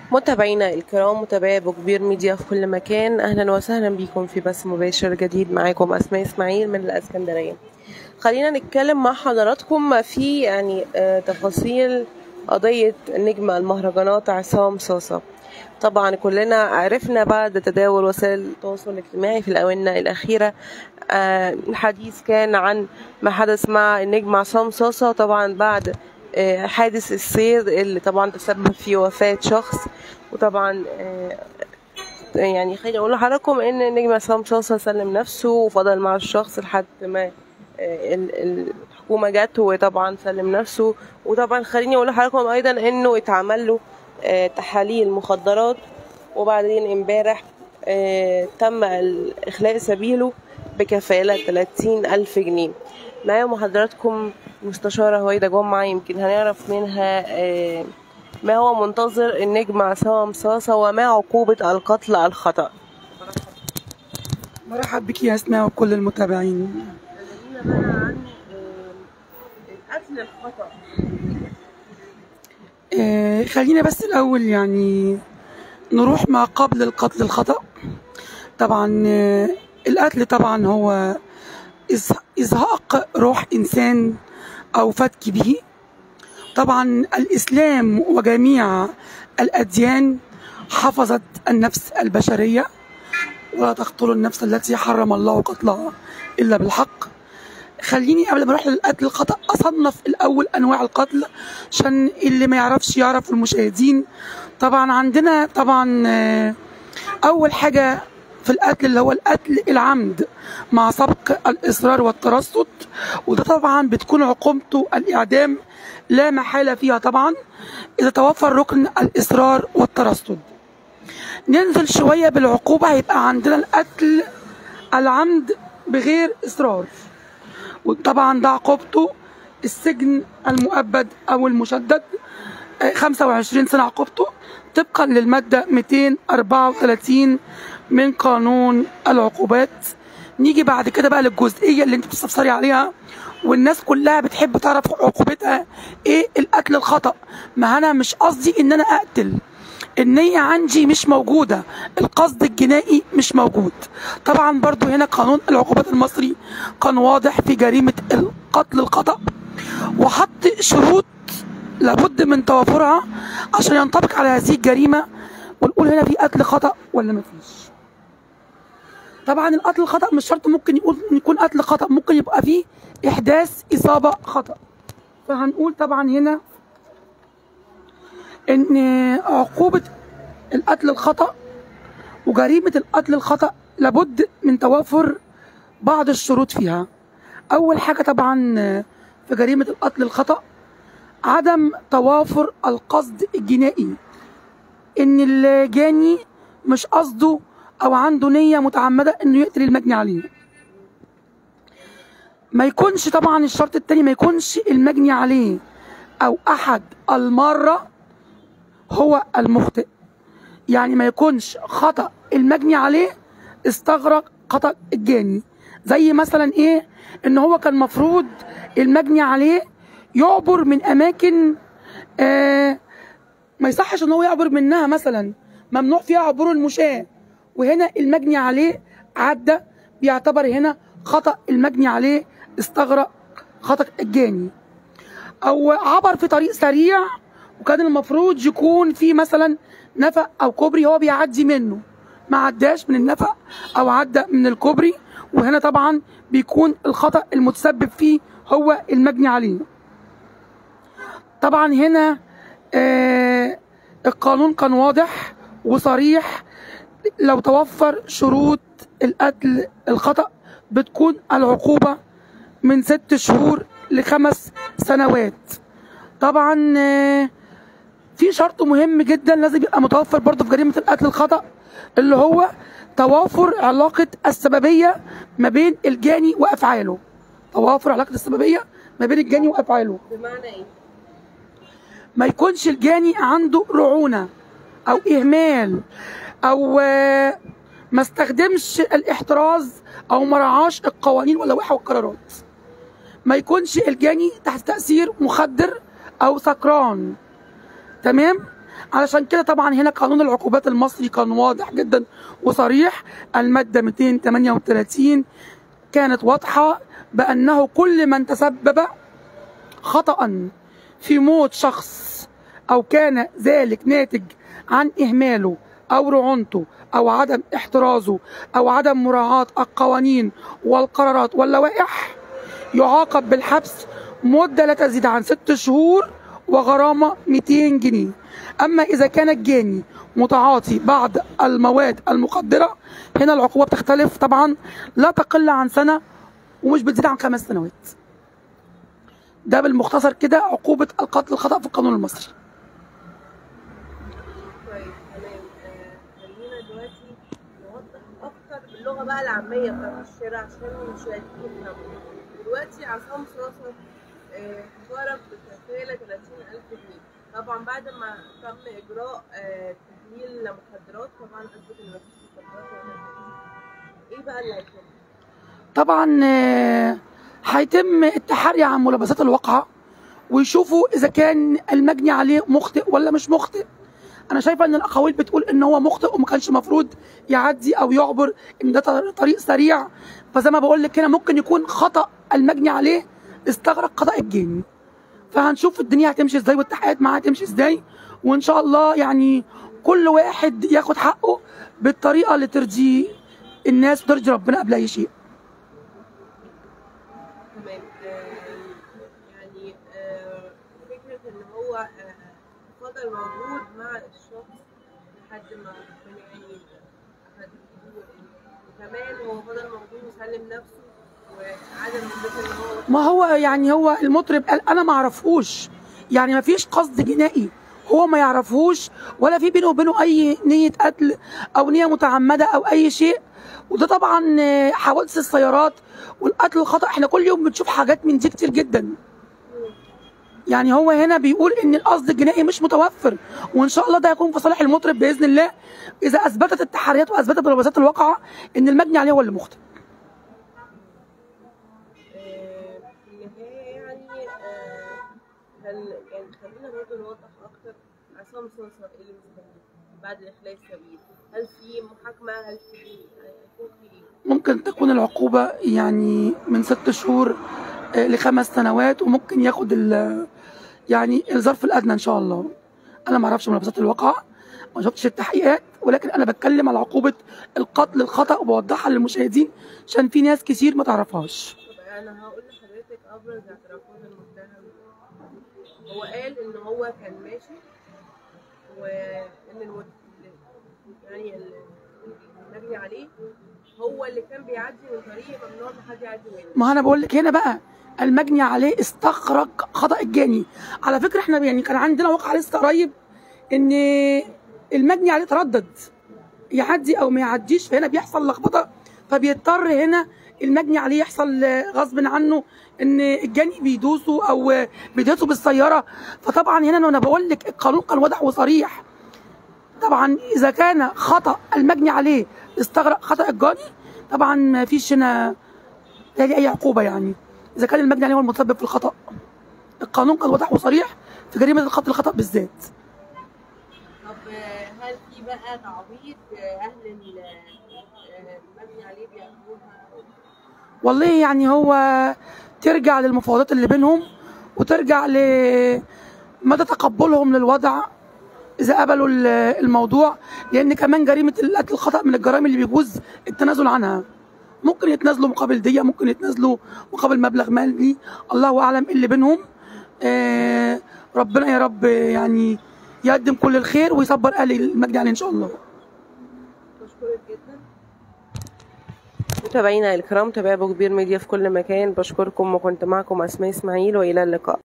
متابعينا الكرام متابعي ابو كبير ميديا في كل مكان اهلا وسهلا بيكم في بث مباشر جديد معاكم اسماء اسماعيل من الاسكندريه خلينا نتكلم مع حضراتكم في يعني آه، تفاصيل قضيه نجم المهرجانات عصام صاصه طبعا كلنا عرفنا بعد تداول وسائل التواصل الاجتماعي في الآونة الأخيرة آه، الحديث كان عن ما حدث مع النجم عصام صاصة طبعا بعد آه، حادث السير اللي طبعا تسبب في وفاة شخص وطبعا آه، يعني خليني اقول لحضراتكم ان النجم عصام صاصة سلم نفسه وفضل مع الشخص لحد ما آه، ال- الحكومة جت وطبعا سلم نفسه وطبعا خليني اقول لحضراتكم ايضا انه اتعمل له آه، تحاليل مخدرات وبعدين امبارح آه، تم ال- اخلاء سبيله بكفالة 30 ألف جنيه معايا محاضراتكم مستشارة هويدا جمعة يمكن هنعرف منها آه، ما هو منتظر النجم عصام صاصة وما عقوبة القتل الخطأ مرحب بك يا اسماء وكل المتابعين كلمينا بقى عن القتل الخطأ آه خلينا بس الاول يعني نروح ما قبل القتل الخطا طبعا آه القتل طبعا هو إز- ازهاق روح انسان او فتك به طبعا الاسلام وجميع الاديان حفظت النفس البشريه ولا تقتلوا النفس التي حرم الله قتلها الا بالحق خليني قبل ما اروح للقتل الخطا اصنف الاول انواع القتل عشان اللي ما يعرفش يعرف المشاهدين طبعا عندنا طبعا آه، اول حاجه في القتل اللي هو القتل العمد مع سبق الاصرار والترصد وده طبعا بتكون عقوبته الاعدام لا محاله فيها طبعا اذا توفر ركن الاصرار والترصد ننزل شويه بالعقوبه هيبقى عندنا القتل العمد بغير اصرار وطبعا ده عقوبته السجن المؤبد او المشدد آه، 25 سنه عقوبته طبقا للماده 234 من قانون العقوبات نيجي بعد كده بقى للجزئيه اللي انت بتستفسري عليها والناس كلها بتحب تعرف عقوبتها ايه القتل الخطا ما انا مش قصدي ان انا اقتل النية عندي مش موجودة القصد الجنائي مش موجود طبعا برضو هنا قانون العقوبات المصري كان واضح في جريمة القتل الخطأ وحط شروط لابد من توافرها عشان ينطبق على هذه الجريمة ونقول هنا في قتل خطأ ولا مفيش طبعا القتل الخطأ مش شرط ممكن يقول يكون قتل خطأ ممكن يبقى فيه إحداث إصابة خطأ فهنقول طبعا هنا ان عقوبة القتل الخطأ وجريمة القتل الخطأ لابد من توافر بعض الشروط فيها أول حاجة طبعا في جريمة القتل الخطأ عدم توافر القصد الجنائي إن الجاني مش قصده أو عنده نية متعمدة إنه يقتل المجني عليه ما يكونش طبعا الشرط التاني ما يكونش المجني عليه أو أحد المرة هو المخطئ يعني ما يكونش خطأ المجني عليه استغرق خطأ الجاني زي مثلا ايه ان هو كان مفروض المجني عليه يعبر من اماكن آه ما يصحش ان هو يعبر منها مثلا ممنوع فيها عبور المشاة وهنا المجني عليه عدى بيعتبر هنا خطأ المجني عليه استغرق خطأ الجاني او عبر في طريق سريع وكان المفروض يكون في مثلا نفق او كوبري هو بيعدي منه ما عداش من النفق او عدى من الكوبري وهنا طبعا بيكون الخطأ المتسبب فيه هو المجني عليه طبعا هنا آه القانون كان واضح وصريح لو توفر شروط القتل الخطأ بتكون العقوبة من ست شهور لخمس سنوات طبعا آه، في شرط مهم جدا لازم يبقى متوفر برضه في جريمة القتل الخطأ اللي هو توافر علاقة السببية ما بين الجاني وأفعاله توافر علاقة السببية ما بين الجاني وأفعاله بمعنى ايه؟ ما يكونش الجاني عنده رعونة أو إهمال أو آه، ما استخدمش الاحتراز أو ما رعاش القوانين واللوائح والقرارات ما يكونش الجاني تحت تأثير مخدر أو سكران تمام علشان كده طبعا هنا قانون العقوبات المصري كان واضح جدا وصريح المادة 238 كانت واضحة بأنه كل من تسبب خطأ في موت شخص أو كان ذلك ناتج عن إهماله أو رعونته أو عدم احترازه أو عدم مراعاة القوانين والقرارات واللوائح يعاقب بالحبس مدة لا تزيد عن ست شهور وغرامة 200 جنيه أما إذا كان الجاني متعاطي بعض المواد المخدرة هنا العقوبة بتختلف طبعا لا تقل عن سنة ومش بتزيد عن خمس سنوات ده بالمختصر كده عقوبة القتل الخطأ في القانون المصري طيب تمام آه، خلينا دلوقتي نوضح اكتر باللغه بقى العاميه بتاعت الشارع عشان المشاهدين يفهموا دلوقتي عصام صاصه آه، خرج بكفاله 30000 جنيه طبعا بعد ما تم اجراء آه، تحليل مخدرات طبعا اثبت ان مفيش مخدرات ولا حاجة. ايه بقى اللي هيتم؟ طبعا آه، هيتم التحري عن ملابسات الواقعة ويشوفوا إذا كان المجني عليه مخطئ ولا مش مخطئ أنا شايفة إن الأقاويل بتقول إن هو مخطئ وما كانش المفروض يعدي أو يعبر إن ده طر- طريق سريع فزي ما بقول لك هنا ممكن يكون خطأ المجني عليه استغرق خطأ الجاني فهنشوف الدنيا هتمشي ازاي والتحقيقات معاها هتمشي ازاي وان شاء الله يعني كل واحد ياخد حقه بالطريقه اللي ترضي الناس وترضي ربنا قبل اي شيء تمام آه، يعني آه، فكرة إن هو آه، فضل موجود مع الشخص لحد ما ربنا يعني أخد إيده وكمان هو فضل موجود وسلم نفسه وعدم الذكر إن هو ما هو يعني هو المطرب قال انا ما اعرفهوش يعني ما فيش قصد جنائي هو ما يعرفهوش ولا في بينه وبينه اي نيه قتل او نيه متعمده او اي شيء وده طبعا آه، حوادث السيارات والقتل الخطا احنا كل يوم بنشوف حاجات من دي كتير جدا يعني هو هنا بيقول ان القصد الجنائي مش متوفر وان شاء الله ده هيكون في صالح المطرب باذن الله اذا اثبتت التحريات واثبتت ملابسات الواقعه ان المجني عليه هو اللي مخطئ آه، في النهاية يعني آه، هل يعني خلينا برضه نوضح أكتر عصام صوصة إيه اللي مستنيه بعد الإخلاء السبيل هل في محاكمة هل في هيكون في إيه؟ ممكن تكون العقوبة يعني من ست شهور آه، لخمس سنوات وممكن ياخد ال يعني الظرف الأدنى إن شاء الله أنا ما أعرفش ملابسات الواقعة ما شفتش التحقيقات ولكن أنا بتكلم على عقوبة القتل الخطأ وبوضحها للمشاهدين عشان في ناس كتير ما تعرفهاش طب انا هقول لحضرتك ابرز اعترافات المتهم هو قال ان هو كان ماشي وان المت... يعني ال- المجني عليه هو اللي كان بيعدي من طريق ممنوع ان حد يعدي منه ما انا بقول لك هنا بقى المجني عليه استخرج خطا الجاني على فكره احنا يعني كان عندنا واقع لسه قريب ان المجني عليه تردد يعدي او ما يعديش فهنا بيحصل لخبطه فبيضطر هنا المجني عليه يحصل غصب عنه ان الجاني بيدوسه او بيدوسه بالسياره فطبعا هنا انا بقول لك القانون كان واضح وصريح طبعا اذا كان خطا المجني عليه استغرق خطا الجاني طبعا ما فيش هنا تالي اي عقوبه يعني اذا كان المجني عليه هو المتسبب في الخطا القانون كان واضح وصريح في جريمه القتل الخطا بالذات طب آه، هل في بقى تعويض آه، اهل ال- آه، المجني عليه بياخدوها والله يعني هو ترجع للمفاوضات اللي بينهم وترجع لمدى تقبلهم للوضع اذا قبلوا ال- الموضوع لان كمان جريمه القتل الخطا من الجرائم اللي بيجوز التنازل عنها ممكن يتنازلوا مقابل دية ممكن يتنازلوا مقابل مبلغ مالي الله اعلم إيه اللي بينهم آه ربنا يا رب يعني يقدم كل الخير ويصبر اهل المجد عليه ان شاء الله بشكرك جدا متابعينا الكرام تابعوا كبير ميديا في كل مكان بشكركم وكنت معكم اسماء اسماعيل والى اللقاء